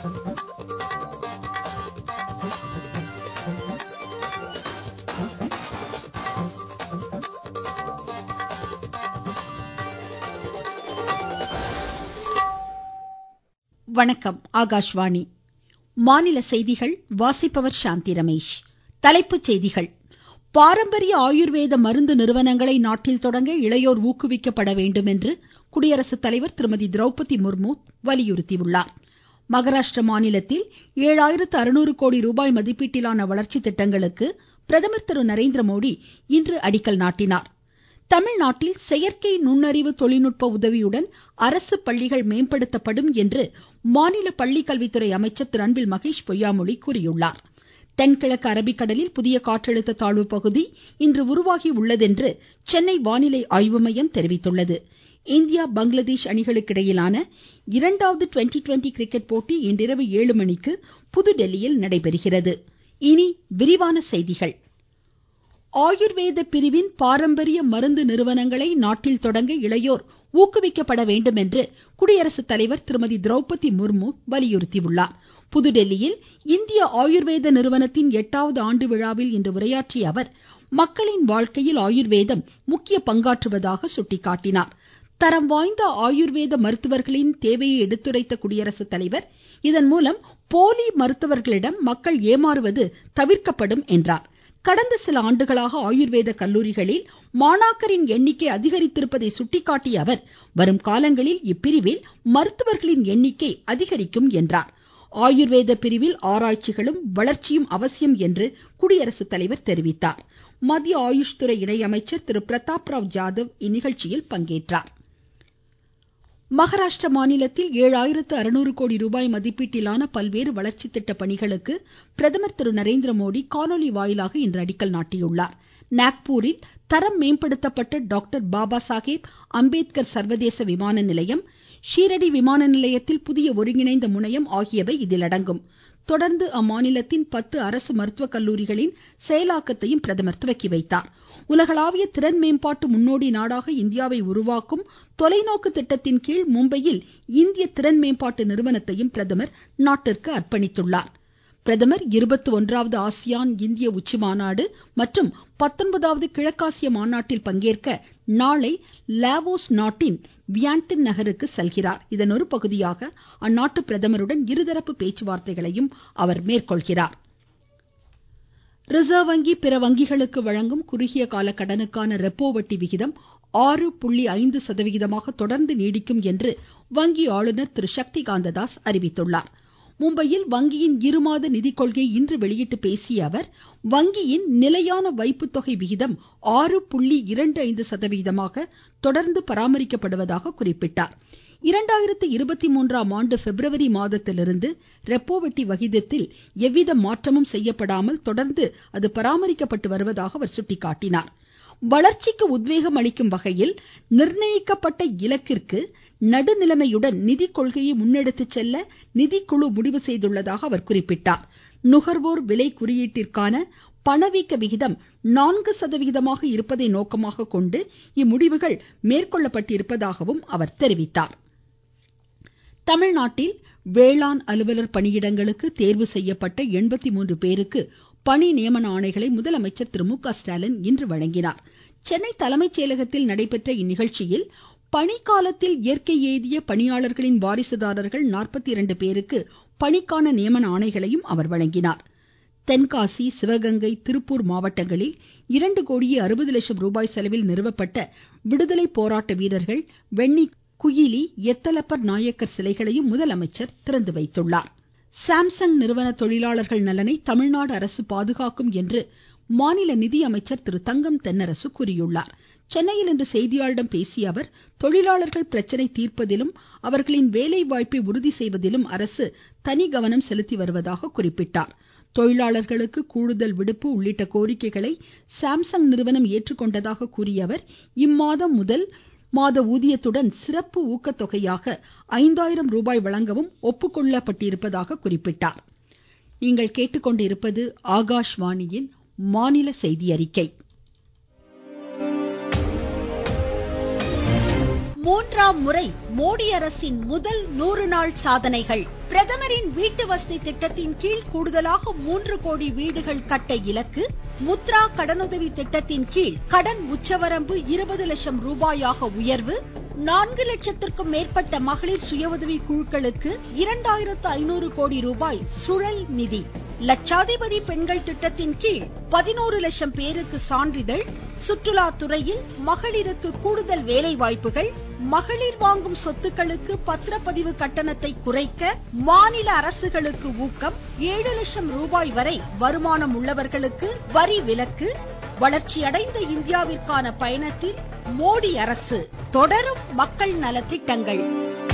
வணக்கம் ஆகாஷ்வாணி மாநில செய்திகள் வாசிப்பவர் சாந்தி ரமேஷ் தலைப்புச் செய்திகள் பாரம்பரிய ஆயுர்வேத மருந்து நிறுவனங்களை நாட்டில் தொடங்க இளையோர் ஊக்குவிக்கப்பட வேண்டும் என்று குடியரசுத் தலைவர் திருமதி திரௌபதி முர்மு வலியுறுத்தியுள்ளார் மகாராஷ்டிர மாநிலத்தில் ஏழாயிரத்து அறுநூறு கோடி ரூபாய் மதிப்பீட்டிலான வளர்ச்சி திட்டங்களுக்கு பிரதமர் திரு நரேந்திரமோடி இன்று அடிக்கல் நாட்டினார் தமிழ்நாட்டில் செயற்கை நுண்ணறிவு தொழில்நுட்ப உதவியுடன் அரசு பள்ளிகள் மேம்படுத்தப்படும் என்று மாநில பள்ளிக்கல்வித்துறை அமைச்சர் திரு அன்பில் மகேஷ் பொய்யாமொழி கூறியுள்ளார் தென்கிழக்கு அரபிக்கடலில் புதிய காற்றழுத்த தாழ்வு பகுதி இன்று உருவாகி உள்ளதென்று சென்னை வானிலை ஆய்வு மையம் தெரிவித்துள்ளது இந்தியா பங்களாதேஷ் அணிகளுக்கு இடையிலான இரண்டாவது ட்வெண்ட்டி ட்வெண்ட்டி கிரிக்கெட் போட்டி இன்றிரவு ஏழு மணிக்கு புதுதில்லியில் நடைபெறுகிறது இனி விரிவான செய்திகள் ஆயுர்வேத பிரிவின் பாரம்பரிய மருந்து நிறுவனங்களை நாட்டில் தொடங்க இளையோர் ஊக்குவிக்கப்பட வேண்டும் என்று குடியரசுத் தலைவர் திருமதி திரௌபதி முர்மு வலியுறுத்தியுள்ளார் புதுதில்லியில் இந்திய ஆயுர்வேத நிறுவனத்தின் எட்டாவது ஆண்டு விழாவில் இன்று உரையாற்றிய அவர் மக்களின் வாழ்க்கையில் ஆயுர்வேதம் முக்கிய பங்காற்றுவதாக சுட்டிக்காட்டினார் தரம் வாய்ந்த ஆயுர்வேத மருத்துவர்களின் தேவையை எடுத்துரைத்த குடியரசுத் தலைவர் இதன் மூலம் போலி மருத்துவர்களிடம் மக்கள் ஏமாறுவது தவிர்க்கப்படும் என்றார் கடந்த சில ஆண்டுகளாக ஆயுர்வேத கல்லூரிகளில் மாணாக்கரின் எண்ணிக்கை அதிகரித்திருப்பதை சுட்டிக்காட்டிய அவர் வரும் காலங்களில் இப்பிரிவில் மருத்துவர்களின் எண்ணிக்கை அதிகரிக்கும் என்றார் ஆயுர்வேத பிரிவில் ஆராய்ச்சிகளும் வளர்ச்சியும் அவசியம் என்று குடியரசுத் தலைவர் தெரிவித்தார் மத்திய ஆயுஷ் துறை இணையமைச்சர் திரு பிரதாப் ராவ் ஜாதவ் இந்நிகழ்ச்சியில் பங்கேற்றார் மகாராஷ்டிர மாநிலத்தில் ஏழாயிரத்து அறுநூறு கோடி ரூபாய் மதிப்பீட்டிலான பல்வேறு வளர்ச்சி திட்ட பணிகளுக்கு பிரதமர் திரு நரேந்திரமோடி காணொலி வாயிலாக இன்று அடிக்கல் நாட்டியுள்ளார் நாக்பூரில் தரம் மேம்படுத்தப்பட்ட டாக்டர் பாபா சாஹேப் அம்பேத்கர் சர்வதேச விமான நிலையம் ஷீரடி விமான நிலையத்தில் புதிய ஒருங்கிணைந்த முனையம் ஆகியவை இதில் அடங்கும் தொடர்ந்து அம்மாநிலத்தின் பத்து அரசு மருத்துவ கல்லூரிகளின் செயலாக்கத்தையும் பிரதமர் துவக்கி வைத்தார் உலகளாவிய திறன் மேம்பாட்டு முன்னோடி நாடாக இந்தியாவை உருவாக்கும் தொலைநோக்கு திட்டத்தின் கீழ் மும்பையில் இந்திய திறன் மேம்பாட்டு நிறுவனத்தையும் பிரதமர் நாட்டிற்கு அர்ப்பணித்துள்ளார் பிரதமர் இருபத்தி ஒன்றாவது ஆசியான் இந்திய உச்சி மாநாடு மற்றும் பத்தொன்பதாவது கிழக்காசிய மாநாட்டில் பங்கேற்க நாளை லாவோஸ் நாட்டின் வியான்டன் நகருக்கு செல்கிறார் இதன் ஒரு பகுதியாக அந்நாட்டு பிரதமருடன் இருதரப்பு பேச்சுவார்த்தைகளையும் அவர் மேற்கொள்கிறார் ரிசர்வ் வங்கி பிற வங்கிகளுக்கு வழங்கும் குறுகிய கால கடனுக்கான ரெப்போ வட்டி விகிதம் ஆறு புள்ளி ஐந்து சதவிகிதமாக தொடர்ந்து நீடிக்கும் என்று வங்கி ஆளுநர் திரு சக்தி காந்ததாஸ் அறிவித்துள்ளார் மும்பையில் வங்கியின் இருமாத நிதிக் கொள்கையை இன்று வெளியிட்டு பேசிய அவர் வங்கியின் நிலையான வைப்பு தொகை விகிதம் ஆறு புள்ளி இரண்டு ஐந்து சதவிகிதமாக தொடர்ந்து பராமரிக்கப்படுவதாக குறிப்பிட்டார் இரண்டாயிரத்து இருபத்தி மூன்றாம் ஆண்டு பிப்ரவரி மாதத்திலிருந்து ரெப்போ வட்டி விகிதத்தில் எவ்வித மாற்றமும் செய்யப்படாமல் தொடர்ந்து அது பராமரிக்கப்பட்டு வருவதாக அவர் சுட்டிக்காட்டினார் வளர்ச்சிக்கு உத்வேகம் அளிக்கும் வகையில் நிர்ணயிக்கப்பட்ட இலக்கிற்கு நடுநிலைமையுடன் நிதி கொள்கையை முன்னெடுத்து செல்ல நிதிக்குழு முடிவு செய்துள்ளதாக அவர் குறிப்பிட்டார் நுகர்வோர் விலை குறியீட்டிற்கான பணவீக்க விகிதம் நான்கு சதவிகிதமாக இருப்பதை நோக்கமாக கொண்டு இம்முடிவுகள் மேற்கொள்ளப்பட்டிருப்பதாகவும் அவர் தெரிவித்தார் தமிழ்நாட்டில் வேளாண் அலுவலர் பணியிடங்களுக்கு தேர்வு செய்யப்பட்ட எண்பத்தி மூன்று பேருக்கு பணி நியமன ஆணைகளை முதலமைச்சர் திரு மு க ஸ்டாலின் இன்று வழங்கினார் சென்னை தலைமைச் செயலகத்தில் நடைபெற்ற இந்நிகழ்ச்சியில் பணிக்காலத்தில் இயற்கை எய்திய பணியாளர்களின் வாரிசுதாரர்கள் நாற்பத்தி இரண்டு பேருக்கு பணிக்கான நியமன ஆணைகளையும் அவர் வழங்கினார் தென்காசி சிவகங்கை திருப்பூர் மாவட்டங்களில் இரண்டு கோடியே அறுபது லட்சம் ரூபாய் செலவில் நிறுவப்பட்ட விடுதலை போராட்ட வீரர்கள் வெண்ணி குயிலி எத்தலப்பர் நாயக்கர் சிலைகளையும் முதலமைச்சர் திறந்து வைத்துள்ளார் சாம்சங் நிறுவன தொழிலாளர்கள் நலனை தமிழ்நாடு அரசு பாதுகாக்கும் என்று மாநில நிதியமைச்சர் திரு தங்கம் தென்னரசு கூறியுள்ளார் சென்னையில் இன்று செய்தியாளர்களிடம் பேசிய அவர் தொழிலாளர்கள் பிரச்சனை தீர்ப்பதிலும் அவர்களின் வேலை வாய்ப்பை உறுதி செய்வதிலும் அரசு தனி கவனம் செலுத்தி வருவதாக குறிப்பிட்டார் தொழிலாளர்களுக்கு கூடுதல் விடுப்பு உள்ளிட்ட கோரிக்கைகளை சாம்சங் நிறுவனம் ஏற்றுக்கொண்டதாக கூறிய அவர் இம்மாதம் முதல் மாத ஊதியத்துடன் சிறப்பு ஊக்கத்தொகையாக ஐந்தாயிரம் ரூபாய் வழங்கவும் ஒப்புக்கொள்ளப்பட்டிருப்பதாக குறிப்பிட்டார் நீங்கள் கேட்டுக்கொண்டிருப்பது ஆகாஷ்வாணியின் மாநில செய்தி அறிக்கை மூன்றாம் முறை மோடி அரசின் முதல் நூறு நாள் சாதனைகள் பிரதமரின் வீட்டு வசதி திட்டத்தின் கீழ் கூடுதலாக மூன்று கோடி வீடுகள் கட்ட இலக்கு முத்ரா கடனுதவி திட்டத்தின் கீழ் கடன் உச்சவரம்பு இருபது லட்சம் ரூபாயாக உயர்வு நான்கு லட்சத்திற்கும் மேற்பட்ட மகளிர் சுய உதவி குழுக்களுக்கு இரண்டாயிரத்து ஐநூறு கோடி ரூபாய் சுழல் நிதி லட்சாதிபதி பெண்கள் திட்டத்தின் கீழ் பதினோரு லட்சம் பேருக்கு சான்றிதழ் சுற்றுலா துறையில் மகளிருக்கு கூடுதல் வேலை வாய்ப்புகள் மகளிர் வாங்கும் சொத்துக்களுக்கு பத்திரப்பதிவு கட்டணத்தை குறைக்க மாநில அரசுகளுக்கு ஊக்கம் ஏழு லட்சம் ரூபாய் வரை வருமானம் உள்ளவர்களுக்கு வரி விலக்கு வளர்ச்சியடைந்த இந்தியாவிற்கான பயணத்தில் மோடி அரசு தொடரும் மக்கள் நலத்திட்டங்கள்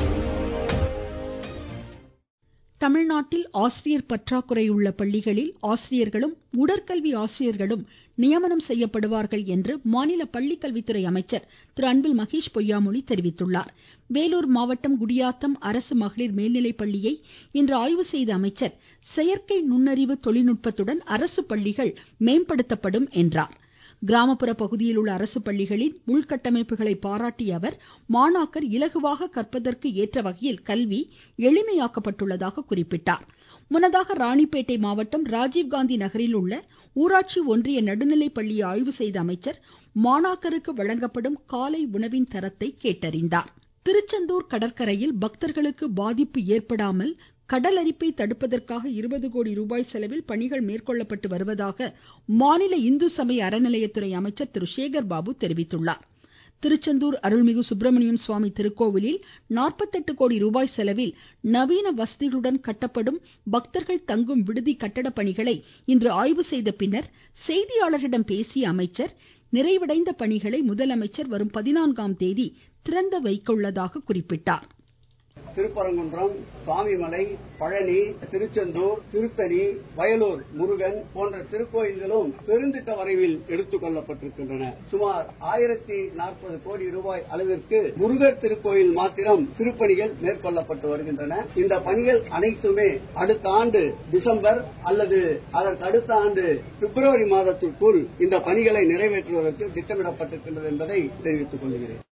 தமிழ்நாட்டில் ஆசிரியர் பற்றாக்குறை உள்ள பள்ளிகளில் ஆசிரியர்களும் உடற்கல்வி ஆசிரியர்களும் நியமனம் செய்யப்படுவார்கள் என்று மாநில பள்ளிக்கல்வித்துறை அமைச்சர் திரு அன்பில் மகேஷ் பொய்யாமொழி தெரிவித்துள்ளார் வேலூர் மாவட்டம் குடியாத்தம் அரசு மகளிர் மேல்நிலைப் பள்ளியை இன்று ஆய்வு செய்த அமைச்சர் செயற்கை நுண்ணறிவு தொழில்நுட்பத்துடன் அரசு பள்ளிகள் மேம்படுத்தப்படும் என்றார் கிராமப்புற பகுதியில் உள்ள அரசு பள்ளிகளின் உள்கட்டமைப்புகளை பாராட்டிய அவர் மாணாக்கர் இலகுவாக கற்பதற்கு ஏற்ற வகையில் கல்வி எளிமையாக்கப்பட்டுள்ளதாக குறிப்பிட்டார் முன்னதாக ராணிப்பேட்டை மாவட்டம் ராஜீவ்காந்தி நகரில் உள்ள ஊராட்சி ஒன்றிய நடுநிலைப் பள்ளியை ஆய்வு செய்த அமைச்சர் மாணாக்கருக்கு வழங்கப்படும் காலை உணவின் தரத்தை கேட்டறிந்தார் திருச்செந்தூர் கடற்கரையில் பக்தர்களுக்கு பாதிப்பு ஏற்படாமல் கடல் அரிப்பை தடுப்பதற்காக இருபது கோடி ரூபாய் செலவில் பணிகள் மேற்கொள்ளப்பட்டு வருவதாக மாநில இந்து சமய அறநிலையத்துறை அமைச்சர் திரு சேகர் பாபு தெரிவித்துள்ளார் திருச்செந்தூர் அருள்மிகு சுப்பிரமணியம் சுவாமி திருக்கோவிலில் நாற்பத்தெட்டு கோடி ரூபாய் செலவில் நவீன வசதிகளுடன் கட்டப்படும் பக்தர்கள் தங்கும் விடுதி கட்டட பணிகளை இன்று ஆய்வு செய்த பின்னர் செய்தியாளர்களிடம் பேசிய அமைச்சர் நிறைவடைந்த பணிகளை முதலமைச்சர் வரும் பதினான்காம் தேதி திறந்து வைக்க உள்ளதாக குறிப்பிட்டார் திருப்பரங்குன்றம் சுவாமிமலை பழனி திருச்செந்தூர் திருத்தணி வயலூர் முருகன் போன்ற திருக்கோயில்களும் பெருந்திட்ட வரைவில் எடுத்துக் கொள்ளப்பட்டிருக்கின்றன சுமார் ஆயிரத்தி நாற்பது கோடி ரூபாய் அளவிற்கு முருகர் திருக்கோயில் மாத்திரம் திருப்பணிகள் மேற்கொள்ளப்பட்டு வருகின்றன இந்த பணிகள் அனைத்துமே அடுத்த ஆண்டு டிசம்பர் அல்லது அதற்கு அடுத்த ஆண்டு பிப்ரவரி மாதத்திற்குள் இந்த பணிகளை நிறைவேற்றுவதற்கு திட்டமிடப்பட்டிருக்கின்றது என்பதை தெரிவித்துக் கொள்கிறேன்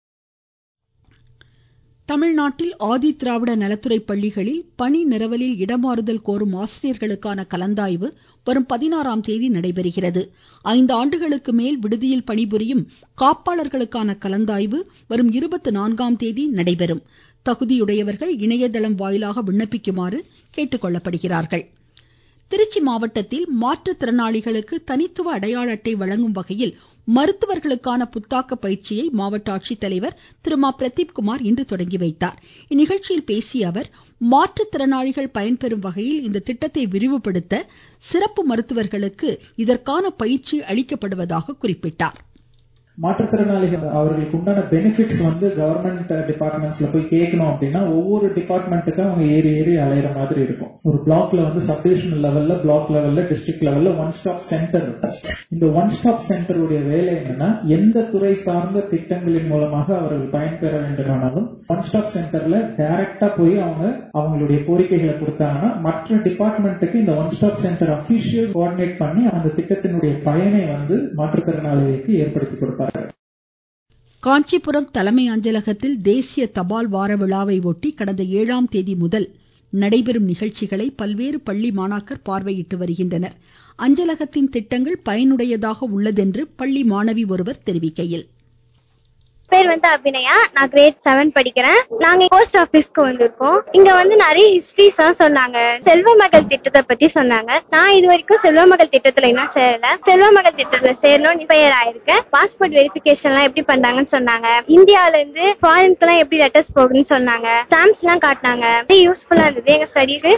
தமிழ்நாட்டில் ஆதி திராவிட நலத்துறை பள்ளிகளில் பணி நிரவலில் இடமாறுதல் கோரும் ஆசிரியர்களுக்கான கலந்தாய்வு வரும் பதினாறாம் தேதி நடைபெறுகிறது ஐந்து ஆண்டுகளுக்கு மேல் விடுதியில் பணிபுரியும் காப்பாளர்களுக்கான கலந்தாய்வு வரும் இருபத்தி நான்காம் தேதி நடைபெறும் தகுதியுடையவர்கள் இணையதளம் வாயிலாக விண்ணப்பிக்குமாறு கேட்டுக்கொள்ளப்படுகிறார்கள் திருச்சி மாவட்டத்தில் மாற்றுத்திறனாளிகளுக்கு தனித்துவ அடையாள அட்டை வழங்கும் வகையில் மருத்துவர்களுக்கான புத்தாக்க பயிற்சியை மாவட்ட ஆட்சித்தலைவர் திரு மா பிரதீப்குமார் இன்று தொடங்கி வைத்தார் இந்நிகழ்ச்சியில் பேசிய அவர் மாற்றுத்திறனாளிகள் பயன்பெறும் வகையில் இந்த திட்டத்தை விரிவுபடுத்த சிறப்பு மருத்துவர்களுக்கு இதற்கான பயிற்சி அளிக்கப்படுவதாக குறிப்பிட்டார் மாற்றுத்திறனாளிகள் அவர்களுக்கு உண்டான பெனிஃபிட்ஸ் வந்து கவர்மெண்ட் டிபார்ட்மெண்ட்ஸ்ல போய் கேட்கணும் அப்படின்னா ஒவ்வொரு டிபார்ட்மெண்ட்டுக்கும் அவங்க ஏறி ஏறி அலையிற மாதிரி இருக்கும் ஒரு பிளாக்ல வந்து சப்டிவிஷன் லெவல்ல பிளாக் லெவல்ல டிஸ்ட்ரிக்ட் லெவல்ல ஒன் ஸ்டாப் சென்டர் இருக்கும் இந்த ஒன் ஸ்டாப் சென்டருடைய வேலை என்னன்னா எந்த துறை சார்ந்த திட்டங்களின் மூலமாக அவர்கள் பயன்பெற வேண்டுமானாலும் ஒன் ஸ்டாப் சென்டர்ல டைரக்டா போய் அவங்க அவங்களுடைய கோரிக்கைகளை கொடுத்தாங்கன்னா மற்ற டிபார்ட்மெண்ட்டுக்கு இந்த one stop centre official coordinate பண்ணி அந்த திட்டத்தினுடைய பயனை வந்து மாற்றுத்திறனாளிகளுக்கு ஏற்படுத்தி கொடுப்பாங்க காஞ்சிபுரம் தலைமை அஞ்சலகத்தில் தேசிய தபால் வார விழாவை ஒட்டி கடந்த ஏழாம் தேதி முதல் நடைபெறும் நிகழ்ச்சிகளை பல்வேறு பள்ளி மாணாக்கர் பார்வையிட்டு வருகின்றனர் அஞ்சலகத்தின் திட்டங்கள் பயனுடையதாக உள்ளதென்று பள்ளி மாணவி ஒருவர் தெரிவிக்கையில் பேர் வந்து அபிநயா நான் கிரேட் செவன் படிக்கிறேன் நாங்க போஸ்ட் ஆபீஸ்க்கு வந்திருக்கோம் இங்க வந்து நிறைய ஹிஸ்டரிஸ் எல்லாம் சொன்னாங்க செல்வ மகள் திட்டத்தை பத்தி சொன்னாங்க நான் இது வரைக்கும் செல்வ மகள் திட்டத்துல இன்னும் சேரல செல்வ மகள் திட்டத்துல சேரணும் பெயர் ஆயிருக்கேன் பாஸ்போர்ட் வெரிபிகேஷன் எல்லாம் எப்படி பண்றாங்கன்னு சொன்னாங்க இந்தியால இருந்து ஃபாரினுக்கு எல்லாம் எப்படி லெட்டர்ஸ் போகுதுன்னு சொன்னாங்க ஸ்டாம்ப்ஸ் எல்லாம் காட்டினாங்க யூஸ்ஃபுல்லா இருந்தது எங்க ஸ்டடீஸ்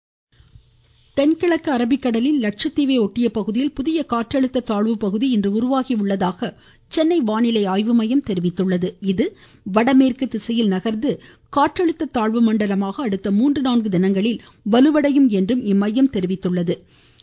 தென்கிழக்கு அரபிக்கடலில் லட்சத்தீவை ஒட்டிய பகுதியில் புதிய காற்றழுத்த தாழ்வு பகுதி இன்று உருவாகி உள்ளதாக சென்னை வானிலை ஆய்வு மையம் தெரிவித்துள்ளது இது வடமேற்கு திசையில் நகர்ந்து காற்றழுத்த தாழ்வு மண்டலமாக அடுத்த மூன்று நான்கு தினங்களில் வலுவடையும் என்றும் இம்மையம் தெரிவித்துள்ளது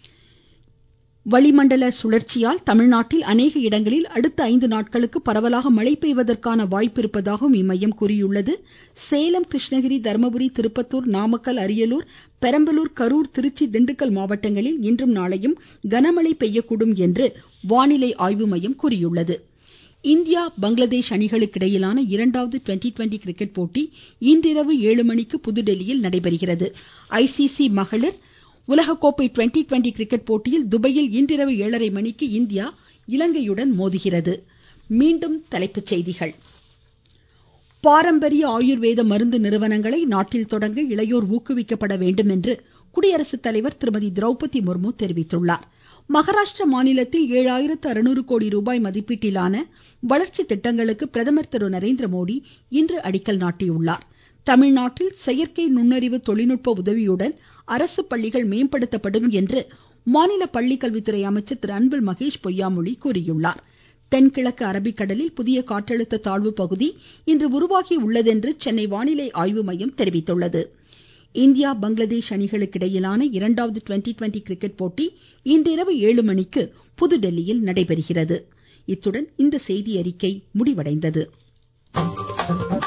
வளிமண்டல சுழற்சியால் தமிழ்நாட்டில் அநேக இடங்களில் அடுத்த ஐந்து நாட்களுக்கு பரவலாக மழை பெய்வதற்கான வாய்ப்பு இருப்பதாகவும் இம்மையம் கூறியுள்ளது சேலம் கிருஷ்ணகிரி தருமபுரி திருப்பத்தூர் நாமக்கல் அரியலூர் பெரம்பலூர் கரூர் திருச்சி திண்டுக்கல் மாவட்டங்களில் இன்றும் நாளையும் கனமழை பெய்யக்கூடும் என்று வானிலை ஆய்வு மையம் கூறியுள்ளது இந்தியா பங்களாதேஷ் அணிகளுக்கு இடையிலான இரண்டாவது டுவெண்டி டுவெண்டி கிரிக்கெட் போட்டி இன்றிரவு ஏழு மணிக்கு புதுதில்லியில் நடைபெறுகிறது ஐசிசி மகளிர் உலகக்கோப்பை டுவெண்டி டுவெண்டி கிரிக்கெட் போட்டியில் துபாயில் இன்றிரவு ஏழரை மணிக்கு இந்தியா இலங்கையுடன் மோதுகிறது மீண்டும் தலைப்புச் செய்திகள் பாரம்பரிய ஆயுர்வேத மருந்து நிறுவனங்களை நாட்டில் தொடங்க இளையோர் ஊக்குவிக்கப்பட வேண்டும் என்று குடியரசுத் தலைவர் திருமதி திரௌபதி முர்மு தெரிவித்துள்ளார் மகாராஷ்டிர மாநிலத்தில் ஏழாயிரத்து அறுநூறு கோடி ரூபாய் மதிப்பீட்டிலான வளர்ச்சி திட்டங்களுக்கு பிரதமர் திரு நரேந்திர மோடி இன்று அடிக்கல் நாட்டியுள்ளார் தமிழ்நாட்டில் செயற்கை நுண்ணறிவு தொழில்நுட்ப உதவியுடன் அரசு பள்ளிகள் மேம்படுத்தப்படும் என்று மாநில பள்ளிக்கல்வித்துறை அமைச்சர் திரு அன்பில் மகேஷ் பொய்யாமொழி கூறியுள்ளார் தென்கிழக்கு அரபிக்கடலில் புதிய காற்றழுத்த தாழ்வு பகுதி இன்று உருவாகி உள்ளதென்று சென்னை வானிலை ஆய்வு மையம் தெரிவித்துள்ளது இந்தியா பங்களாதேஷ் அணிகளுக்கு இடையிலான இரண்டாவது டுவெண்டி டுவெண்டி கிரிக்கெட் போட்டி இன்றிரவு ஏழு மணிக்கு புதுதில்லியில் நடைபெறுகிறது இத்துடன் இந்த செய்தியறிக்கை முடிவடைந்தது